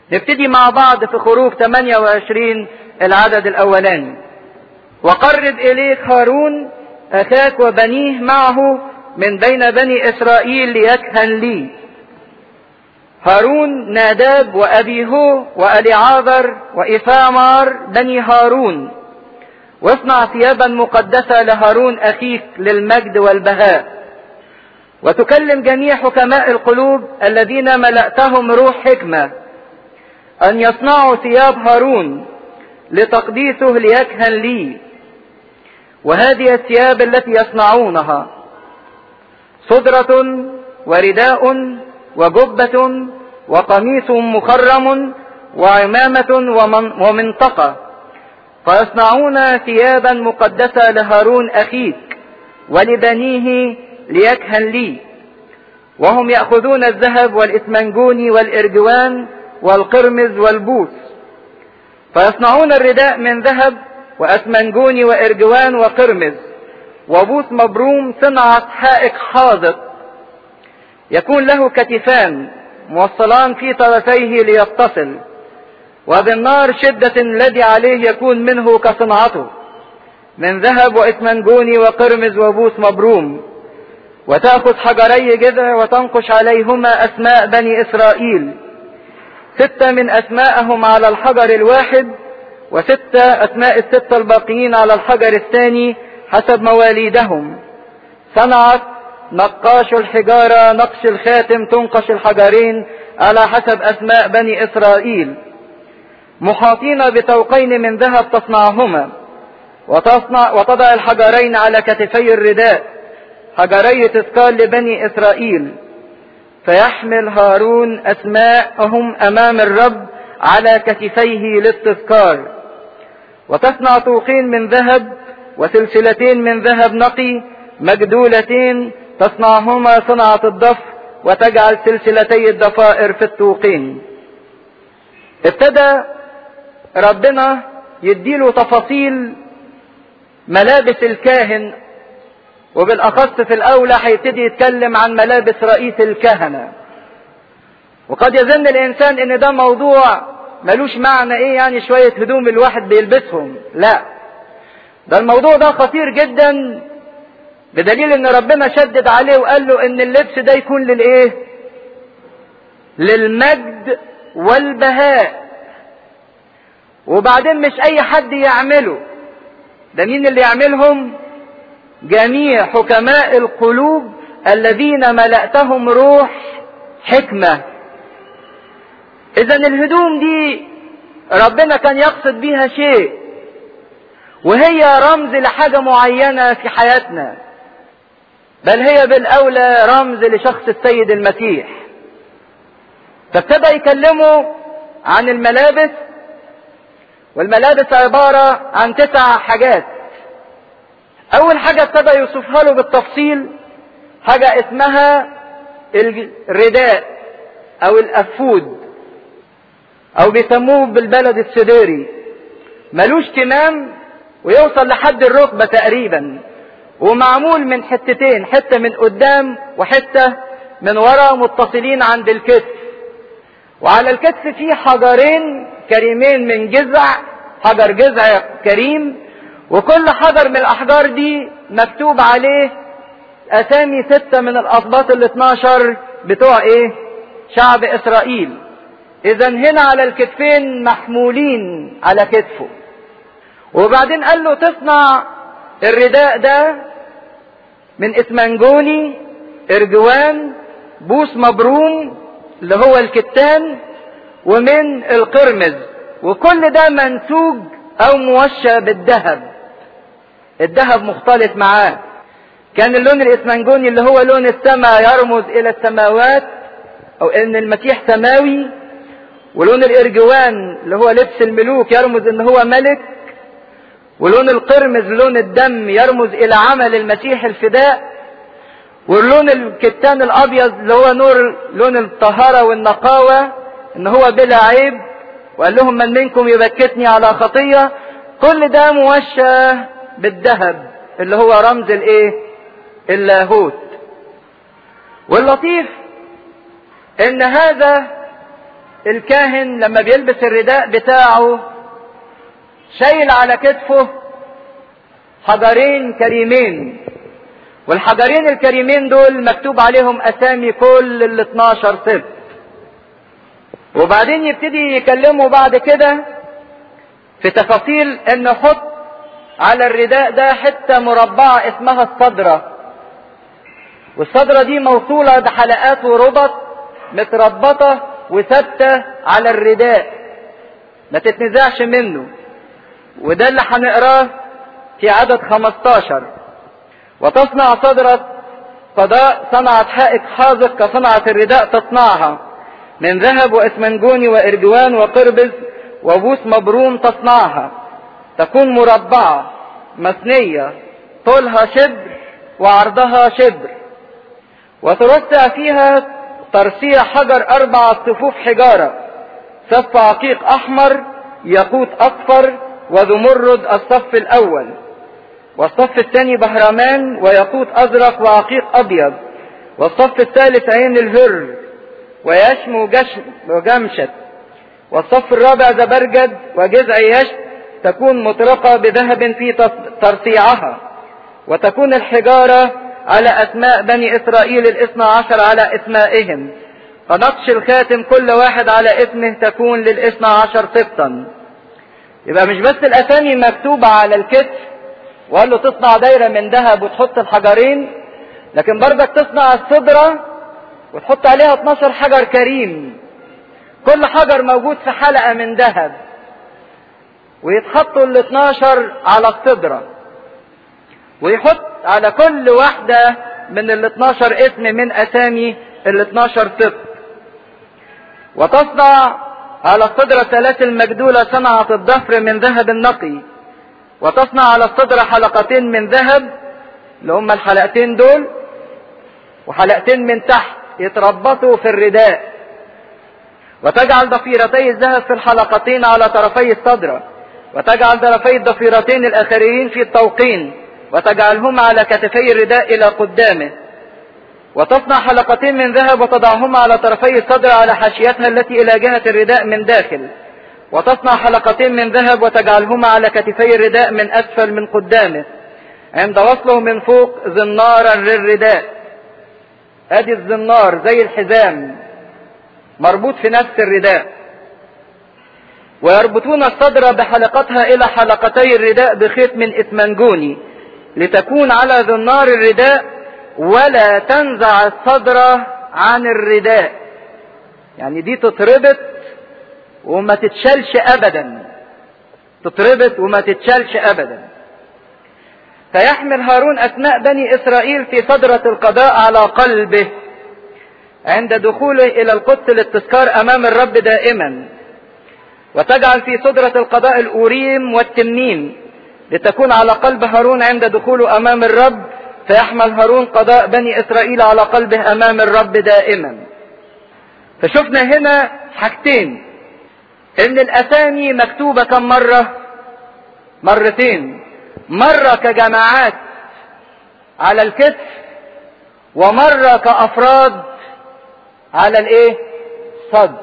نبتدي مع بعض في خروج 28 العدد الاولاني وقرب اليك هارون اخاك وبنيه معه من بين بني اسرائيل ليكهن لي هارون ناداب وابيهو واليعاذر وإفامار بني هارون واصنع ثيابا مقدسة لهارون أخيك للمجد والبهاء وتكلم جميع حكماء القلوب الذين ملأتهم روح حكمة أن يصنعوا ثياب هارون لتقديسه ليكهن لي وهذه الثياب التي يصنعونها صدرة ورداء وجبة وقميص مخرم وعمامة ومنطقة فيصنعون ثيابا مقدسة لهارون أخيك ولبنيه ليكهن لي وهم يأخذون الذهب والإثمنجوني والإرجوان والقرمز والبوس فيصنعون الرداء من ذهب وأثمنجوني وإرجوان وقرمز وبوس مبروم صنعة حائك حاذق يكون له كتفان موصلان في طرفيه ليتصل وبالنار شدة الذي عليه يكون منه كصنعته من ذهب وإثمنجوني وقرمز وبوس مبروم وتأخذ حجري جذع وتنقش عليهما أسماء بني إسرائيل ستة من أسماءهم على الحجر الواحد وستة أسماء الستة الباقيين على الحجر الثاني حسب مواليدهم صنعت نقاش الحجارة نقش الخاتم تنقش الحجرين على حسب أسماء بني إسرائيل محاطين بطوقين من ذهب تصنعهما وتصنع وتضع الحجرين على كتفي الرداء حجري تذكار لبني إسرائيل فيحمل هارون أسماءهم أمام الرب على كتفيه للتذكار وتصنع طوقين من ذهب وسلسلتين من ذهب نقي مجدولتين تصنعهما صنعة الضف وتجعل سلسلتي الضفائر في الطوقين ابتدى ربنا يديله تفاصيل ملابس الكاهن وبالاخص في الاولى هيبتدي يتكلم عن ملابس رئيس الكهنه وقد يظن الانسان ان ده موضوع ملوش معنى ايه يعني شويه هدوم الواحد بيلبسهم لا ده الموضوع ده خطير جدا بدليل ان ربنا شدد عليه وقال له ان اللبس ده يكون للايه للمجد والبهاء وبعدين مش اي حد يعمله ده مين اللي يعملهم جميع حكماء القلوب الذين ملأتهم روح حكمة اذا الهدوم دي ربنا كان يقصد بيها شيء وهي رمز لحاجة معينة في حياتنا بل هي بالاولى رمز لشخص السيد المسيح فابتدى يكلمه عن الملابس والملابس عبارة عن تسع حاجات اول حاجة ابتدى يوصفها له بالتفصيل حاجة اسمها الرداء او الافود او بيسموه بالبلد السديري ملوش كمام ويوصل لحد الركبة تقريبا ومعمول من حتتين حتة من قدام وحتة من ورا متصلين عند الكتف وعلى الكتف فيه حجرين كريمين من جذع حجر جذع كريم وكل حجر من الاحجار دي مكتوب عليه اسامي ستة من الاسباط ال 12 بتوع ايه شعب اسرائيل اذا هنا على الكتفين محمولين على كتفه وبعدين قال له تصنع الرداء ده من اسمنجوني ارجوان بوس مبروم اللي هو الكتان ومن القرمز وكل ده منسوج او موشى بالذهب الذهب مختلط معاه كان اللون الاسمنجوني اللي هو لون السماء يرمز الى السماوات او ان المسيح سماوي ولون الارجوان اللي هو لبس الملوك يرمز ان هو ملك ولون القرمز لون الدم يرمز الى عمل المسيح الفداء واللون الكتان الابيض اللي هو نور لون الطهارة والنقاوة ان هو بلا عيب وقال لهم من منكم يبكتني على خطية كل ده موشى بالذهب اللي هو رمز الايه اللاهوت واللطيف ان هذا الكاهن لما بيلبس الرداء بتاعه شايل على كتفه حجرين كريمين والحجرين الكريمين دول مكتوب عليهم اسامي كل ال 12 سبت وبعدين يبتدي يكلموا بعد كده في تفاصيل ان حط على الرداء ده حته مربعه اسمها الصدره والصدره دي موصوله بحلقات وربط متربطه وثابته على الرداء ما تتنزعش منه وده اللي هنقراه في عدد 15 وتصنع صدرة قضاء صنعت حائك حاذق كصنعة الرداء تصنعها من ذهب واسمنجوني وارجوان وقربز وبوس مبروم تصنعها تكون مربعة مثنية طولها شبر وعرضها شبر وتوسع فيها ترسيع حجر أربع صفوف حجارة صف عقيق أحمر ياقوت أصفر وزمرد الصف الأول والصف الثاني بهرمان وياقوت أزرق وعقيق أبيض والصف الثالث عين الهر ويشمو جشم وجمشت والصف الرابع زبرجد وجذع يشت تكون مطرقة بذهب في ترصيعها وتكون الحجارة على أسماء بني إسرائيل الاثنى عشر على أسمائهم فنقش الخاتم كل واحد على اسمه تكون للاثنى عشر سبطا يبقى مش بس الأسامي مكتوبة على الكتف وقال له تصنع دايرة من ذهب وتحط الحجرين لكن برضك تصنع الصدرة وتحط عليها 12 حجر كريم كل حجر موجود في حلقة من ذهب ويتحطوا ال 12 على الصدرة ويحط على كل واحدة من ال 12 اسم من أسامي ال 12 سبط وتصنع على الصدرة سلاسل مجدولة صنعت الضفر من ذهب نقي وتصنع على الصدر حلقتين من ذهب اللي هم الحلقتين دول وحلقتين من تحت يتربطوا في الرداء وتجعل ضفيرتي الذهب في الحلقتين على طرفي الصدر وتجعل طرفي الضفيرتين الاخرين في الطوقين وتجعلهما على كتفي الرداء الى قدامه وتصنع حلقتين من ذهب وتضعهما على طرفي الصدر على حاشيتها التي الى جهة الرداء من داخل وتصنع حلقتين من ذهب وتجعلهما على كتفي الرداء من اسفل من قدامه عند وصله من فوق زنارا للرداء ادي الزنار زي الحزام مربوط في نفس الرداء ويربطون الصدر بحلقتها الى حلقتي الرداء بخيط من اسمنجوني لتكون على زنار الرداء ولا تنزع الصدر عن الرداء يعني دي تتربط وما تتشالش ابدا تتربط وما تتشالش ابدا فيحمل هارون اسماء بني اسرائيل في صدرة القضاء على قلبه عند دخوله الى القدس للتذكار امام الرب دائما وتجعل في صدرة القضاء الاوريم والتميم لتكون على قلب هارون عند دخوله امام الرب فيحمل هارون قضاء بني اسرائيل على قلبه امام الرب دائما فشفنا هنا حاجتين ان الاسامي مكتوبة كم مرة مرتين مرة كجماعات على الكتف ومرة كافراد على الايه صدر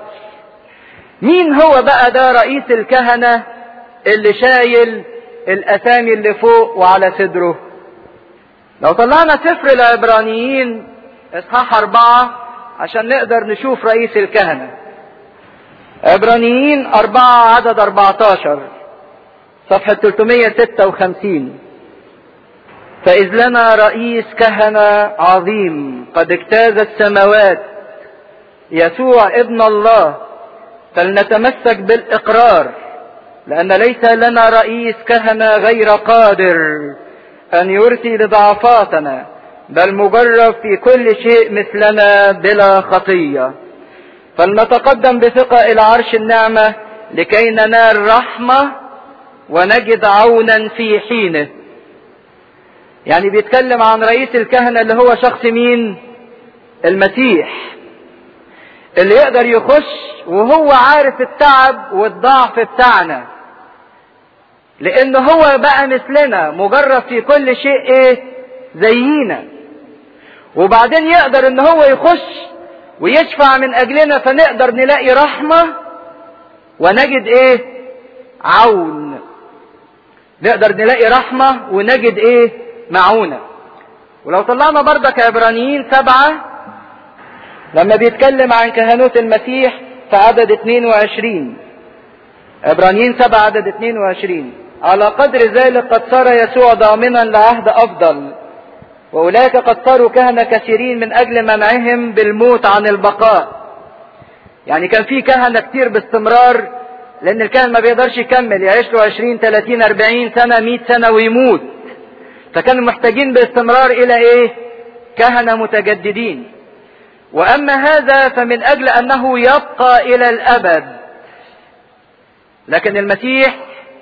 مين هو بقى ده رئيس الكهنة اللي شايل الاسامي اللي فوق وعلى صدره لو طلعنا سفر العبرانيين اصحاح اربعة عشان نقدر نشوف رئيس الكهنة عبرانيين اربعة عدد اربعتاشر صفحة 356 فإذ لنا رئيس كهنة عظيم قد اجتاز السماوات يسوع ابن الله فلنتمسك بالإقرار لأن ليس لنا رئيس كهنة غير قادر أن يرثي لضعفاتنا بل مجرب في كل شيء مثلنا بلا خطية فلنتقدم بثقة إلى عرش النعمة لكي ننال رحمة ونجد عونا في حينه يعني بيتكلم عن رئيس الكهنة اللي هو شخص مين المسيح اللي يقدر يخش وهو عارف التعب والضعف بتاعنا لان هو بقى مثلنا مجرد في كل شيء ايه زينا وبعدين يقدر ان هو يخش ويشفع من اجلنا فنقدر نلاقي رحمة ونجد ايه عون نقدر نلاقي رحمة ونجد ايه معونة ولو طلعنا برضك عبرانيين سبعة لما بيتكلم عن كهنوت المسيح في عدد 22 عبرانيين سبعة عدد 22 على قدر ذلك قد صار يسوع ضامنا لعهد أفضل وأولئك قد صاروا كهنة كثيرين من أجل منعهم بالموت عن البقاء يعني كان في كهنة كتير باستمرار لأن الكاهن ما بيقدرش يكمل يعيش له 20 30 40 سنة 100 سنة ويموت فكانوا محتاجين باستمرار إلى إيه؟ كهنة متجددين وأما هذا فمن أجل أنه يبقى إلى الأبد لكن المسيح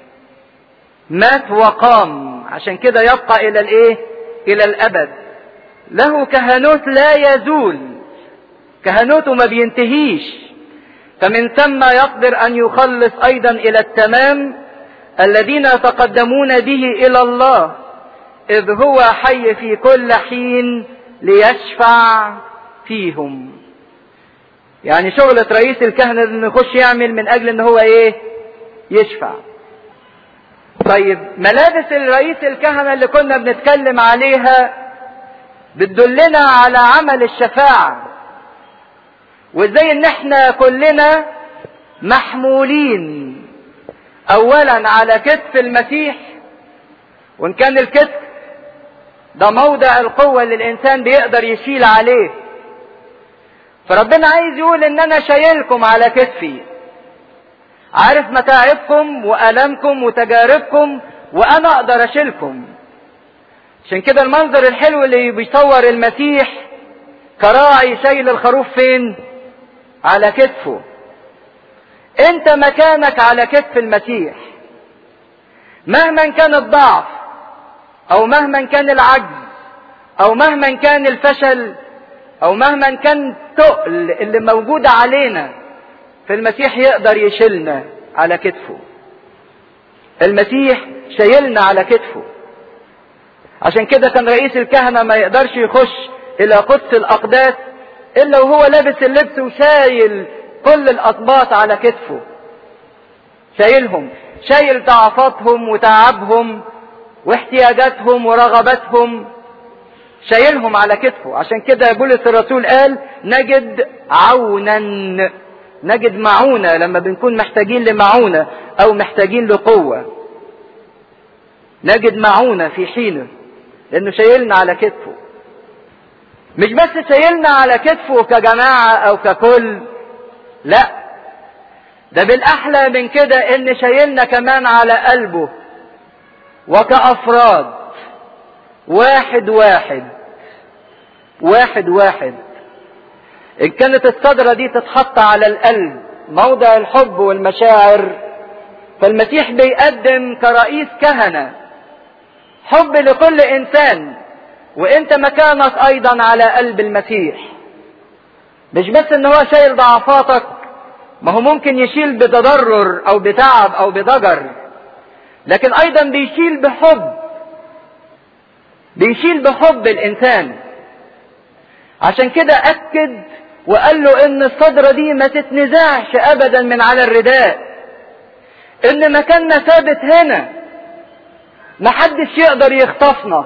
مات وقام عشان كده يبقى إلى الإيه؟ إلى الأبد له كهنوت لا يزول كهنوته ما بينتهيش فمن ثم يقدر أن يخلص أيضا إلى التمام الذين يتقدمون به إلى الله إذ هو حي في كل حين ليشفع فيهم يعني شغلة رئيس الكهنة انه يخش يعمل من اجل ان هو ايه يشفع طيب ملابس الرئيس الكهنة اللي كنا بنتكلم عليها بتدلنا على عمل الشفاعة وازاي ان احنا كلنا محمولين اولا على كتف المسيح وان كان الكتف ده موضع القوة اللي الانسان بيقدر يشيل عليه فربنا عايز يقول ان انا شايلكم على كتفي عارف متاعبكم والامكم وتجاربكم وانا اقدر اشيلكم عشان كده المنظر الحلو اللي بيصور المسيح كراعي شايل الخروف فين على كتفه انت مكانك على كتف المسيح مهما كان الضعف او مهما كان العجز او مهما كان الفشل او مهما كان التقل اللي موجود علينا في المسيح يقدر يشيلنا على كتفه المسيح شايلنا على كتفه عشان كده كان رئيس الكهنة ما يقدرش يخش الى قدس الاقداس الا وهو لابس اللبس وشايل كل الاطباط على كتفه شايلهم شايل ضعفاتهم وتعبهم واحتياجاتهم ورغباتهم شايلهم على كتفه عشان كده بولس الرسول قال نجد عونا نجد معونة لما بنكون محتاجين لمعونة او محتاجين لقوة نجد معونة في حينه لانه شايلنا على كتفه مش بس شايلنا على كتفه كجماعة او ككل لا ده بالاحلى من كده ان شايلنا كمان على قلبه وكافراد واحد واحد واحد واحد ان كانت الصدرة دي تتحط على القلب موضع الحب والمشاعر فالمسيح بيقدم كرئيس كهنة حب لكل انسان وانت مكانك ايضا على قلب المسيح مش بس ان هو شايل ضعفاتك ما هو ممكن يشيل بتضرر او بتعب او بضجر لكن ايضا بيشيل بحب بيشيل بحب الانسان عشان كده اكد وقال له ان الصدرة دي ما تتنزعش ابدا من على الرداء ان مكاننا ثابت هنا محدش يقدر يخطفنا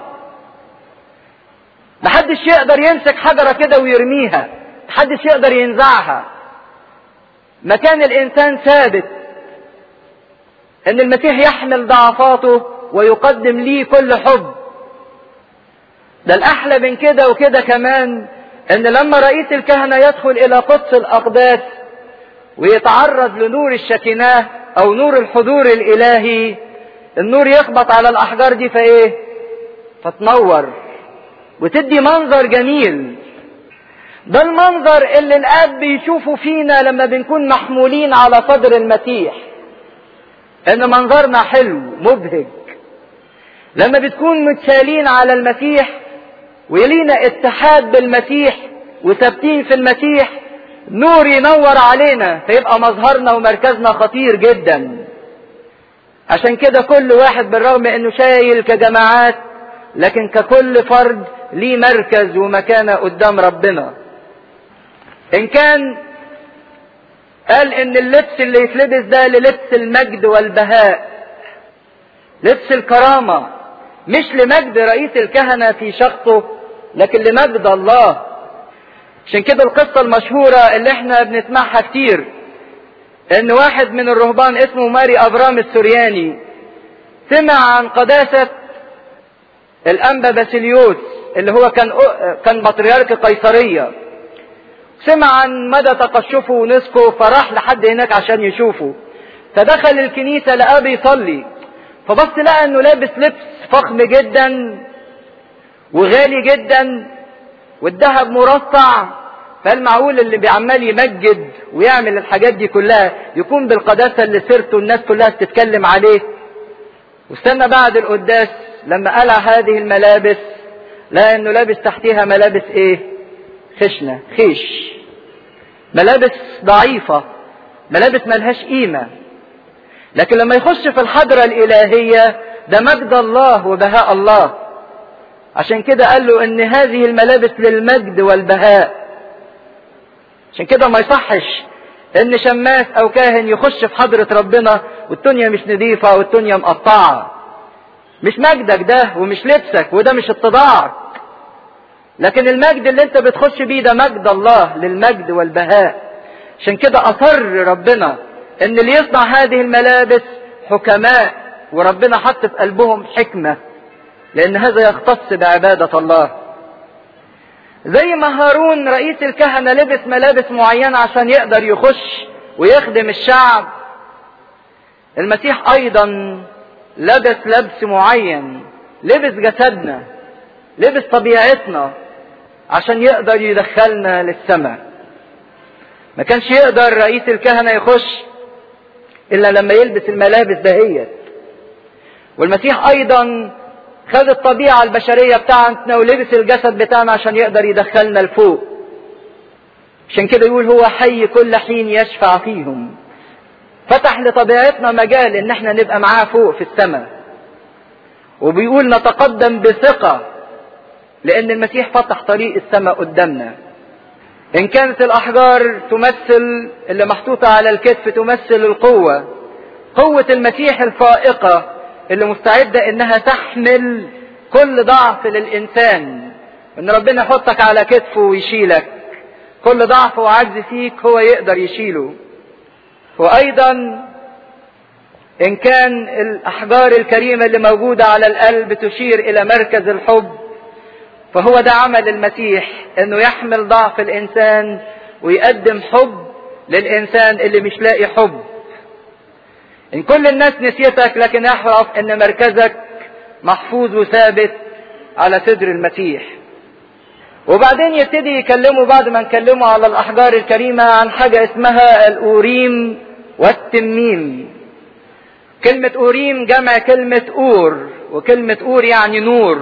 محدش يقدر يمسك حجرة كده ويرميها محدش يقدر ينزعها مكان الانسان ثابت ان المسيح يحمل ضعفاته ويقدم ليه كل حب ده الاحلى من كده وكده كمان ان لما رئيس الكهنة يدخل الى قدس الاقداس ويتعرض لنور الشكناه او نور الحضور الالهي النور يخبط على الاحجار دي فايه فتنور وتدي منظر جميل ده المنظر اللي الاب بيشوفه فينا لما بنكون محمولين على صدر المسيح ان منظرنا حلو مبهج لما بتكون متشالين على المسيح ولينا اتحاد بالمسيح وثابتين في المسيح نور ينور علينا فيبقى مظهرنا ومركزنا خطير جدا عشان كده كل واحد بالرغم انه شايل كجماعات لكن ككل فرد ليه مركز ومكانة قدام ربنا ان كان قال ان اللبس اللي يتلبس ده للبس المجد والبهاء لبس الكرامة مش لمجد رئيس الكهنة في شخصه لكن لمجد الله عشان كده القصة المشهورة اللي احنا بنسمعها كتير ان واحد من الرهبان اسمه ماري ابرام السورياني سمع عن قداسة الانبا باسيليوس اللي هو كان كان بطريرك قيصرية سمع عن مدى تقشفه ونسكه فراح لحد هناك عشان يشوفه فدخل الكنيسة لقاه بيصلي فبص لقى انه لابس لبس فخم جدا وغالي جدا والذهب مرصع فقال معقول اللي بيعمال يمجد ويعمل الحاجات دي كلها يكون بالقداسه اللي سيرته الناس كلها بتتكلم عليه واستنى بعد القداس لما قلع هذه الملابس لقى انه لابس تحتها ملابس ايه خشنه خيش ملابس ضعيفه ملابس ملهاش قيمه لكن لما يخش في الحضره الالهيه ده مجد الله وبهاء الله عشان كده قال له ان هذه الملابس للمجد والبهاء عشان كده ما يصحش ان شماس او كاهن يخش في حضرة ربنا والدنيا مش نظيفة والدنيا مقطعة مش مجدك ده ومش لبسك وده مش اتضاعك لكن المجد اللي انت بتخش بيه ده مجد الله للمجد والبهاء عشان كده اصر ربنا ان اللي يصنع هذه الملابس حكماء وربنا حط في قلبهم حكمة لان هذا يختص بعبادة الله زي ما هارون رئيس الكهنة لبس ملابس معينة عشان يقدر يخش ويخدم الشعب المسيح ايضا لبس لبس معين لبس جسدنا لبس طبيعتنا عشان يقدر يدخلنا للسماء ما كانش يقدر رئيس الكهنة يخش الا لما يلبس الملابس دهيت والمسيح ايضا خد الطبيعة البشرية بتاعتنا ولبس الجسد بتاعنا عشان يقدر يدخلنا لفوق عشان كده يقول هو حي كل حين يشفع فيهم فتح لطبيعتنا مجال ان احنا نبقى معاه فوق في السماء وبيقول نتقدم بثقة لان المسيح فتح طريق السماء قدامنا ان كانت الاحجار تمثل اللي محطوطة على الكتف تمثل القوة قوة المسيح الفائقة اللي مستعدة انها تحمل كل ضعف للانسان ان ربنا يحطك على كتفه ويشيلك كل ضعف وعجز فيك هو يقدر يشيله وايضا ان كان الاحجار الكريمة اللي موجودة على القلب تشير الى مركز الحب فهو ده عمل المسيح انه يحمل ضعف الانسان ويقدم حب للانسان اللي مش لاقي حب ان كل الناس نسيتك لكن اعرف ان مركزك محفوظ وثابت على صدر المسيح وبعدين يبتدي يكلموا بعد ما نكلموا على الاحجار الكريمة عن حاجة اسمها الاوريم والتميم كلمة اوريم جمع كلمة اور وكلمة اور يعني نور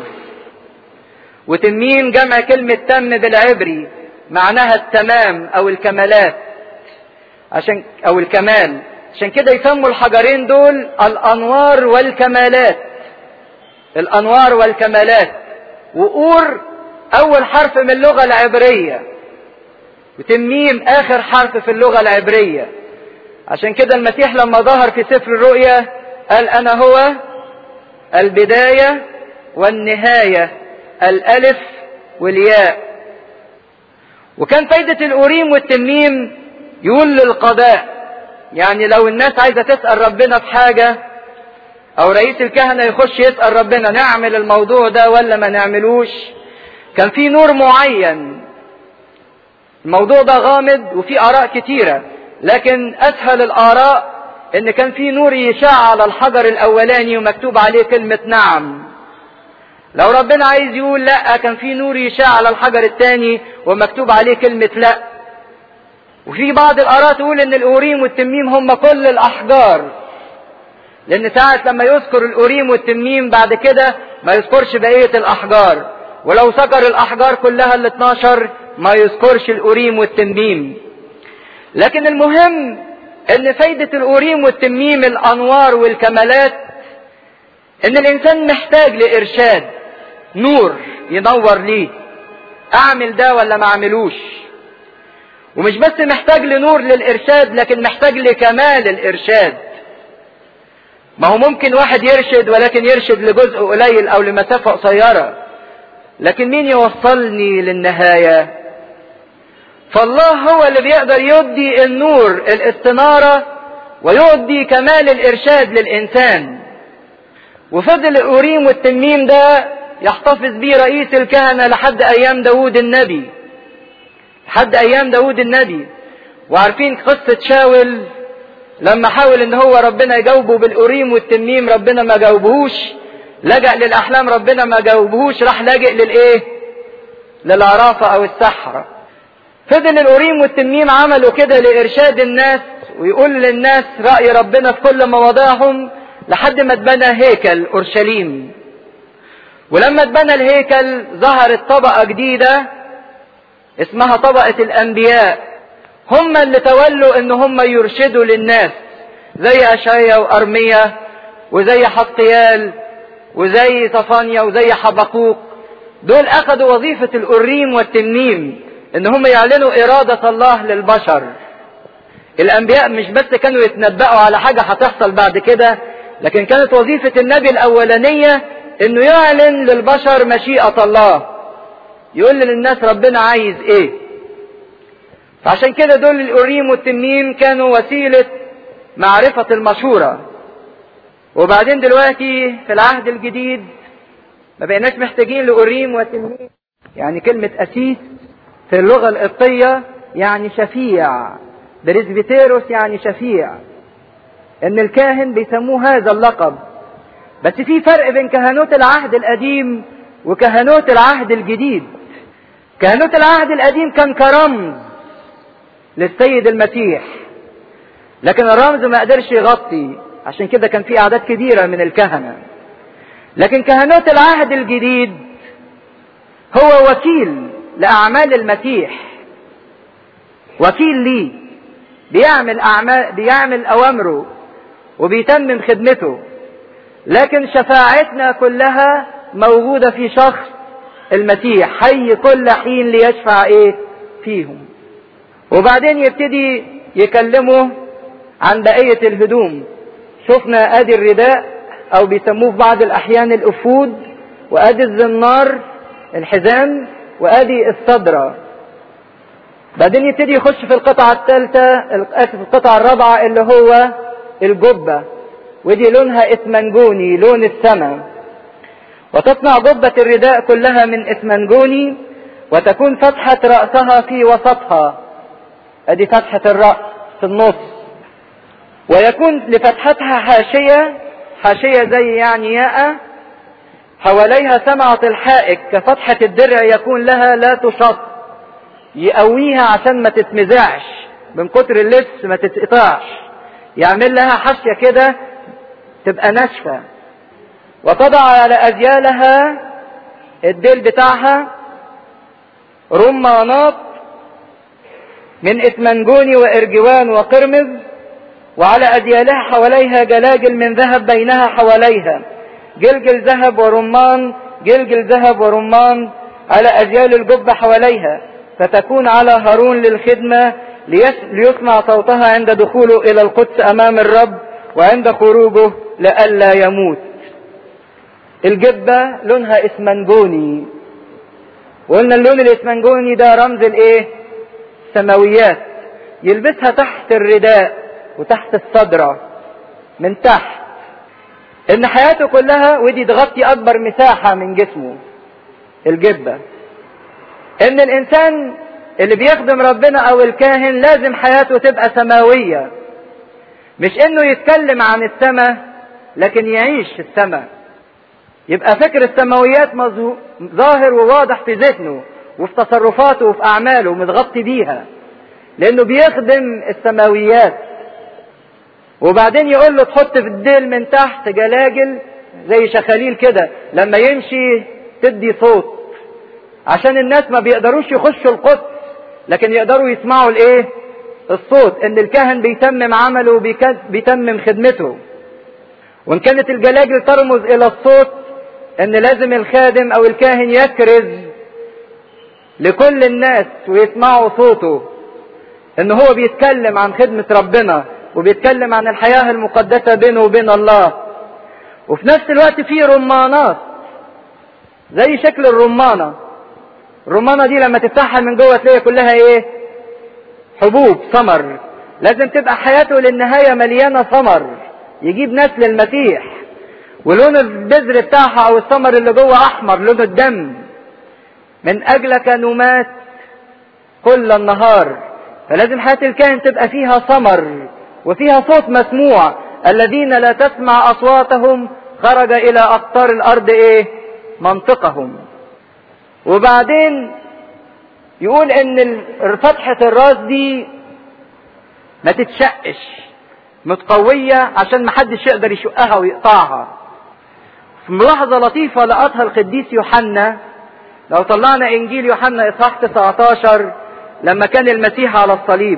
وتميم جمع كلمة تم بالعبري معناها التمام او الكمالات عشان او الكمال عشان كده يسموا الحجرين دول الانوار والكمالات الانوار والكمالات وأور اول حرف من اللغة العبرية وتميم اخر حرف في اللغة العبرية عشان كده المسيح لما ظهر في سفر الرؤيا قال انا هو البداية والنهاية الالف والياء وكان فايدة الأوريم والتميم يقول للقضاء يعني لو الناس عايزة تسأل ربنا في حاجة أو رئيس الكهنة يخش يسأل ربنا نعمل الموضوع ده ولا ما نعملوش كان في نور معين الموضوع ده غامض وفي آراء كتيرة لكن أسهل الآراء إن كان في نور يشع على الحجر الأولاني ومكتوب عليه كلمة نعم لو ربنا عايز يقول لا كان في نور يشع على الحجر الثاني ومكتوب عليه كلمة لا وفي بعض الآراء تقول إن الأوريم والتميم هم كل الأحجار لأن ساعة لما يذكر الأوريم والتميم بعد كده ما يذكرش بقية الأحجار ولو ذكر الأحجار كلها ال 12 ما يذكرش الأوريم والتميم لكن المهم إن فايدة الأوريم والتميم الأنوار والكمالات إن الإنسان محتاج لإرشاد نور ينور ليه أعمل ده ولا ما أعملوش ومش بس محتاج لنور للإرشاد لكن محتاج لكمال الإرشاد ما هو ممكن واحد يرشد ولكن يرشد لجزء قليل أو لمسافة قصيرة لكن مين يوصلني للنهاية فالله هو اللي بيقدر يدي النور الاستنارة ويؤدي كمال الإرشاد للإنسان وفضل الأوريم والتميم ده يحتفظ به رئيس الكهنة لحد أيام داود النبي لحد أيام داود النبي وعارفين قصة شاول لما حاول ان هو ربنا يجاوبه بالأوريم والتميم ربنا ما جاوبهوش لجأ للأحلام ربنا ما جاوبهوش راح لاجئ للإيه للعرافة أو السحرة فضل الأوريم والتميم عملوا كده لإرشاد الناس ويقول للناس رأي ربنا في كل مواضعهم لحد ما اتبنى هيكل أورشليم ولما اتبنى الهيكل ظهرت طبقة جديدة اسمها طبقة الأنبياء هم اللي تولوا ان هم يرشدوا للناس زي أشعيا وأرميا وزي حطيال وزي صفانيا وزي حبقوق دول أخذوا وظيفة الأريم والتنيم ان هم يعلنوا إرادة الله للبشر الأنبياء مش بس كانوا يتنبأوا على حاجة هتحصل بعد كده لكن كانت وظيفة النبي الأولانية انه يعلن للبشر مشيئة الله يقول للناس ربنا عايز ايه فعشان كده دول الأوريم والتميم كانوا وسيلة معرفة المشورة وبعدين دلوقتي في العهد الجديد ما بقيناش محتاجين لأوريم وتميم يعني كلمة أسيس في اللغة القبطية يعني شفيع بريزبيتيروس يعني شفيع ان الكاهن بيسموه هذا اللقب بس في فرق بين كهنوت العهد القديم وكهنوت العهد الجديد كهنوت العهد القديم كان كرمز للسيد المسيح لكن الرمز ما قدرش يغطي عشان كده كان في اعداد كبيرة من الكهنة لكن كهنوت العهد الجديد هو وكيل لأعمال المسيح وكيل ليه بيعمل أعمال بيعمل أوامره وبيتمم خدمته لكن شفاعتنا كلها موجودة في شخص المسيح حي كل حين ليشفع ايه فيهم وبعدين يبتدي يكلمه عن بقية الهدوم شفنا ادي الرداء او بيسموه في بعض الاحيان الافود وادي الزنار الحزام وادي الصدرة بعدين يبتدي يخش في القطعة الثالثة في القطعة الرابعة اللي هو الجبة ودي لونها اسمنجوني لون السماء وتصنع جبة الرداء كلها من اسمنجوني وتكون فتحة رأسها في وسطها ادي فتحة الرأس في النص ويكون لفتحتها حاشية حاشية زي يعني ياء حواليها سمعة الحائك كفتحة الدرع يكون لها لا تشط يقويها عشان ما تتمزعش من كتر اللبس ما تتقطعش يعمل لها حاشية كده تبقى ناشفة وتضع على أجيالها الديل بتاعها رمانات من اسمنجوني وارجوان وقرمز وعلى أديالها حواليها جلاجل من ذهب بينها حواليها جلجل ذهب ورمان جلجل ذهب ورمان على أجيال الجبة حواليها فتكون على هارون للخدمة ليسمع صوتها عند دخوله إلى القدس أمام الرب وعند خروجه لئلا يموت الجبة لونها اسمنجوني وقلنا اللون الاسمنجوني ده رمز الايه سماويات يلبسها تحت الرداء وتحت الصدرة من تحت ان حياته كلها ودي تغطي اكبر مساحة من جسمه الجبة ان الانسان اللي بيخدم ربنا او الكاهن لازم حياته تبقى سماوية مش انه يتكلم عن السماء لكن يعيش في السماء يبقى فكر السماويات ظاهر وواضح في ذهنه وفي تصرفاته وفي اعماله متغطي بيها لانه بيخدم السماويات وبعدين يقول له تحط في الديل من تحت جلاجل زي شخاليل كده لما يمشي تدي صوت عشان الناس ما بيقدروش يخشوا القدس لكن يقدروا يسمعوا الايه الصوت ان الكاهن بيتمم عمله وبيتمم خدمته وان كانت الجلاجل ترمز الى الصوت ان لازم الخادم او الكاهن يكرز لكل الناس ويسمعوا صوته ان هو بيتكلم عن خدمة ربنا وبيتكلم عن الحياة المقدسة بينه وبين الله وفي نفس الوقت في رمانات زي شكل الرمانة الرمانة دي لما تفتحها من جوه تلاقي كلها ايه حبوب ثمر لازم تبقى حياته للنهاية مليانة ثمر يجيب نسل المسيح ولون البذر بتاعها او الثمر اللي جوه احمر لون الدم من اجلك نمات كل النهار فلازم حياة الكائن تبقى فيها ثمر وفيها صوت مسموع الذين لا تسمع اصواتهم خرج الى اقطار الارض ايه منطقهم وبعدين يقول ان فتحة الراس دي ما تتشقش متقوية عشان محدش يقدر يشقها ويقطعها في ملاحظة لطيفة لقطها القديس يوحنا لو طلعنا انجيل يوحنا اصحاح 19 لما كان المسيح على الصليب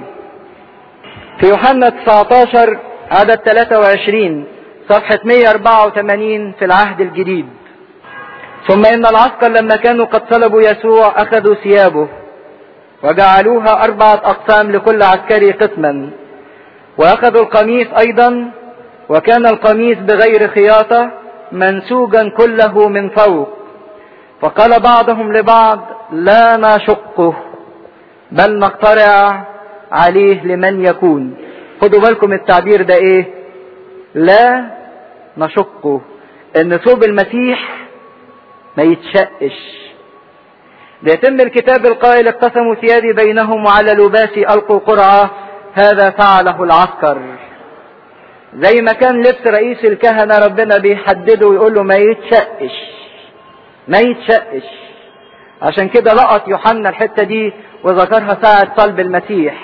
في يوحنا 19 عدد 23 صفحة 184 في العهد الجديد ثم ان العسكر لما كانوا قد صلبوا يسوع اخذوا ثيابه وجعلوها اربعة اقسام لكل عسكري قسما واخذوا القميص ايضا وكان القميص بغير خياطة منسوجا كله من فوق فقال بعضهم لبعض لا نشقه بل نقترع عليه لمن يكون خدوا بالكم التعبير ده ايه لا نشقه ان ثوب المسيح ما يتشقش ليتم الكتاب القائل اقتسموا ثيابي بينهم وعلى لباسي القوا قرعه هذا فعله العسكر زي ما كان لبس رئيس الكهنة ربنا بيحدده ويقول له ما يتشقش ما يتشقش عشان كده لقط يوحنا الحتة دي وذكرها ساعة صلب المسيح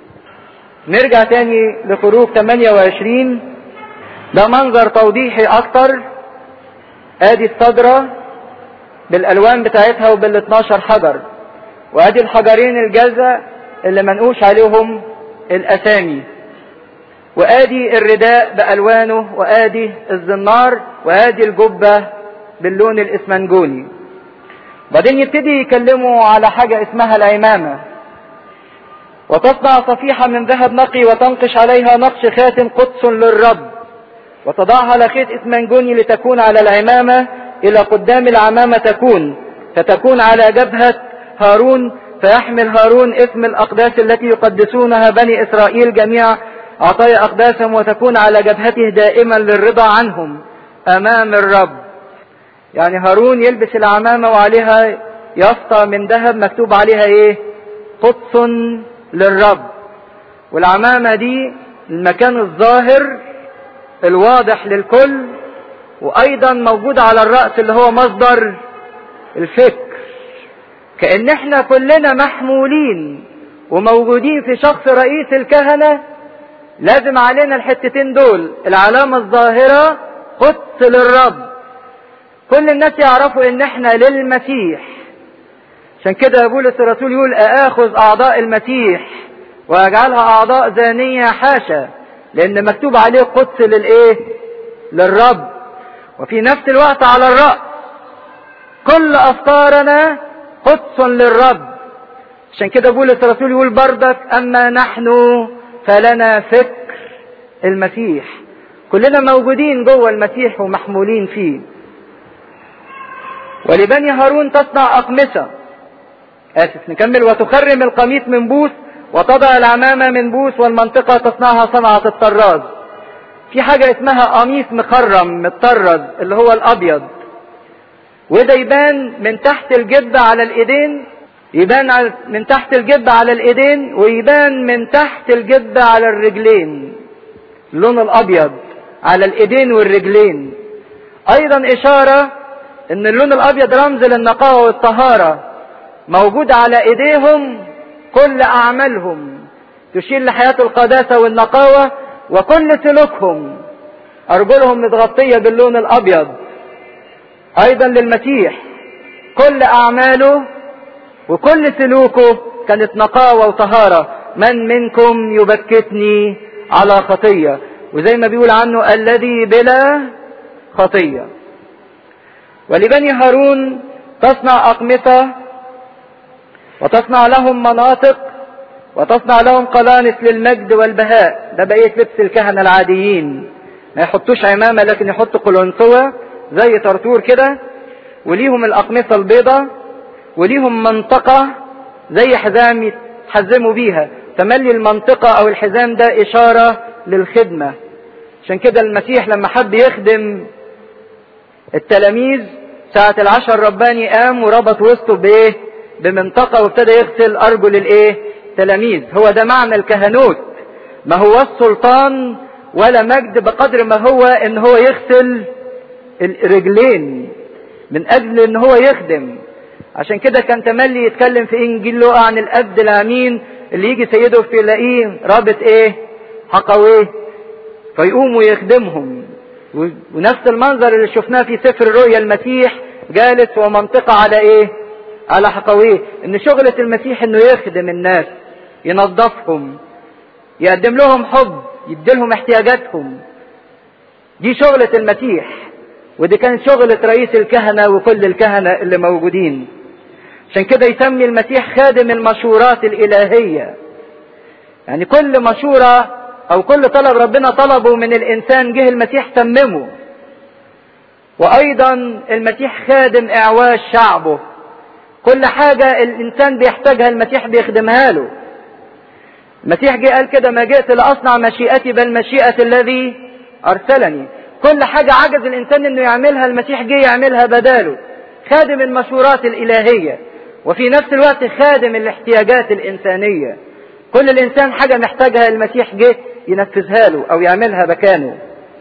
نرجع تاني لخروج 28 ده منظر توضيحي اكتر ادي الصدرة بالالوان بتاعتها وبال 12 حجر وادي الحجرين الجزة اللي منقوش عليهم الاسامي وادي الرداء بالوانه وادي الزنار وادي الجبة باللون الاسمنجوني بعدين يبتدي يكلموا على حاجة اسمها العمامة وتصنع صفيحة من ذهب نقي وتنقش عليها نقش خاتم قدس للرب وتضعها على خيط اسمنجوني لتكون على العمامة الى قدام العمامة تكون فتكون على جبهة هارون فيحمل هارون اسم الاقداس التي يقدسونها بني اسرائيل جميع عطايا اقداسهم وتكون على جبهته دائما للرضا عنهم امام الرب يعني هارون يلبس العمامة وعليها يافطة من ذهب مكتوب عليها ايه قدس للرب والعمامة دي المكان الظاهر الواضح للكل وايضا موجود على الرأس اللي هو مصدر الفكر كأن احنا كلنا محمولين وموجودين في شخص رئيس الكهنة لازم علينا الحتتين دول العلامة الظاهرة قدس للرب كل الناس يعرفوا ان احنا للمسيح عشان كده بولس الرسول يقول اخذ اعضاء المسيح واجعلها اعضاء زانية حاشا لان مكتوب عليه قدس للايه للرب وفي نفس الوقت على الرأس كل افكارنا قدس للرب عشان كده بولس الرسول يقول بردك اما نحن فلنا فكر المسيح كلنا موجودين جوه المسيح ومحمولين فيه ولبني هارون تصنع أقمصة آسف نكمل وتخرم القميص من بوس وتضع العمامة من بوس والمنطقة تصنعها صنعة الطراز في حاجة اسمها قميص مخرم متطرز اللي هو الأبيض وده يبان من تحت الجبة على الإيدين يبان من تحت الجبة على الإيدين ويبان من تحت الجبة على الرجلين اللون الأبيض على الإيدين والرجلين أيضا إشارة ان اللون الابيض رمز للنقاوة والطهارة موجود على ايديهم كل اعمالهم تشير لحياة القداسة والنقاوة وكل سلوكهم ارجلهم متغطية باللون الابيض ايضا للمسيح كل اعماله وكل سلوكه كانت نقاوة وطهارة من منكم يبكتني على خطية وزي ما بيقول عنه الذي بلا خطيه ولبني هارون تصنع أقمصة وتصنع لهم مناطق وتصنع لهم قلانس للمجد والبهاء ده بقية لبس الكهنة العاديين ما يحطوش عمامة لكن يحطوا قلنسوة زي طرطور كده وليهم الأقمصة البيضاء وليهم منطقة زي حزام يتحزموا بيها تملي المنطقة أو الحزام ده إشارة للخدمة عشان كده المسيح لما حب يخدم التلاميذ ساعة العشر رباني قام وربط وسطه بإيه؟ بمنطقة وابتدى يغسل أرجل الإيه؟ تلاميذ هو ده معنى الكهنوت ما هو السلطان ولا مجد بقدر ما هو ان هو يغسل الرجلين من اجل ان هو يخدم عشان كده كان تملي يتكلم في انجيل لوقا عن الابد الامين اللي يجي سيده في يلاقيه رابط ايه حقويه فيقوم ويخدمهم ونفس المنظر اللي شفناه في سفر الرؤيا المسيح جالس ومنطقة على ايه على حقويه ان شغلة المسيح انه يخدم الناس ينظفهم يقدم لهم حب يديلهم احتياجاتهم دي شغلة المسيح ودي كانت شغلة رئيس الكهنة وكل الكهنة اللي موجودين عشان كده يسمي المسيح خادم المشورات الإلهية يعني كل مشورة أو كل طلب ربنا طلبه من الإنسان جه المسيح تممه وأيضا المسيح خادم إعواز شعبه كل حاجة الإنسان بيحتاجها المسيح بيخدمها له المسيح جه قال كده ما جئت لأصنع مشيئتي بل مشيئة الذي أرسلني كل حاجة عجز الإنسان إنه يعملها المسيح جه يعملها بداله خادم المشورات الإلهية وفي نفس الوقت خادم الاحتياجات الإنسانية كل الإنسان حاجة محتاجها المسيح جه ينفذها له أو يعملها مكانه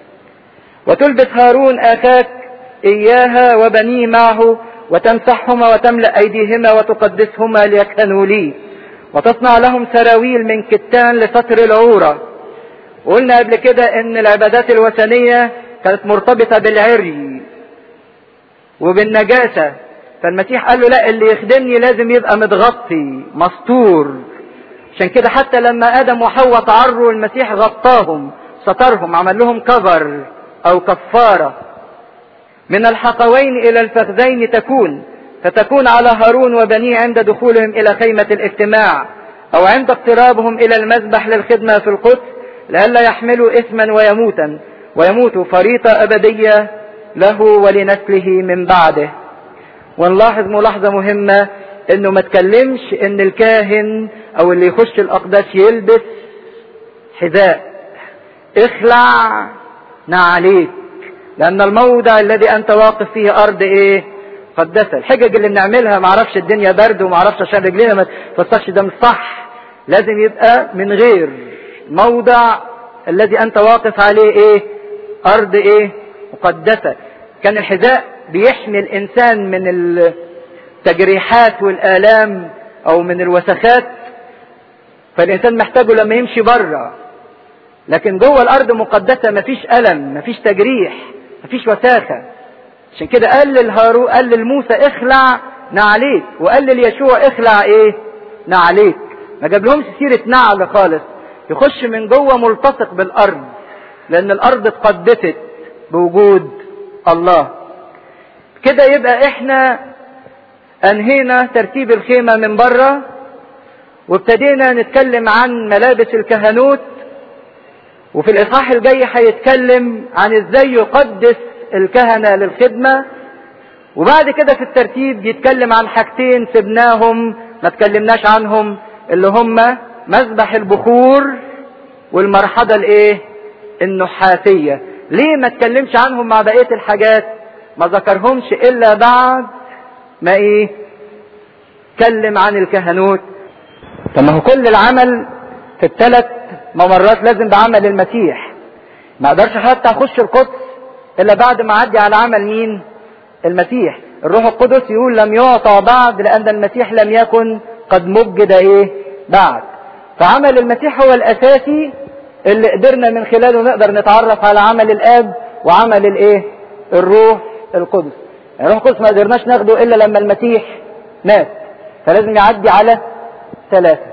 وتلبس هارون أخاك إياها وبنيه معه وتمسحهما وتملأ أيديهما وتقدسهما ليكهنوا لي وتصنع لهم سراويل من كتان لستر العورة وقلنا قبل كده ان العبادات الوثنية كانت مرتبطة بالعري وبالنجاسة فالمسيح قال له لا اللي يخدمني لازم يبقى متغطي مستور عشان كده حتى لما ادم وحواء تعروا المسيح غطاهم سترهم عمل لهم كفر او كفارة من الحقوين الى الفخذين تكون فتكون على هارون وبنيه عند دخولهم الى خيمة الاجتماع او عند اقترابهم الى المذبح للخدمة في القدس لئلا يحملوا اثما ويموتا ويموتوا فريضة ابدية له ولنسله من بعده ونلاحظ ملاحظة مهمة انه ما تكلمش ان الكاهن او اللي يخش الاقداس يلبس حذاء اخلع نعليك لان الموضع الذي انت واقف فيه ارض ايه مقدسة الحجج اللي بنعملها معرفش الدنيا برد ومعرفش عشان رجلينا ما تفسخش ده مش صح لازم يبقى من غير موضع الذي انت واقف عليه ايه ارض ايه مقدسة كان الحذاء بيحمي الانسان من التجريحات والالام او من الوسخات فالانسان محتاجه لما يمشي بره لكن جوه الارض مقدسه مفيش الم مفيش تجريح مفيش وساخه عشان كده قال للهارو قال للموسى اخلع نعليك وقال لليشوع اخلع ايه نعليك ما جاب لهمش سيره نعل خالص يخش من جوه ملتصق بالارض لان الارض اتقدست بوجود الله كده يبقى احنا انهينا ترتيب الخيمة من بره وابتدينا نتكلم عن ملابس الكهنوت وفي الاصحاح الجاي هيتكلم عن ازاي يقدس الكهنة للخدمة وبعد كده في الترتيب يتكلم عن حاجتين سبناهم ما تكلمناش عنهم اللي هما مذبح البخور والمرحضة الايه النحاسية ليه ما تكلمش عنهم مع بقية الحاجات ما ذكرهمش الا بعد ما ايه اتكلم عن الكهنوت طب ما هو كل العمل في الثلاث ممرات لازم بعمل المسيح ما اقدرش حتى اخش القدس الا بعد ما اعدي على عمل مين المسيح الروح القدس يقول لم يعطى بعد لان المسيح لم يكن قد مجد ايه بعد فعمل المسيح هو الاساسي اللي قدرنا من خلاله نقدر نتعرف على عمل الاب وعمل الايه الروح القدس يعني الروح القدس ما قدرناش ناخده الا لما المسيح مات فلازم يعدي على ثلاثة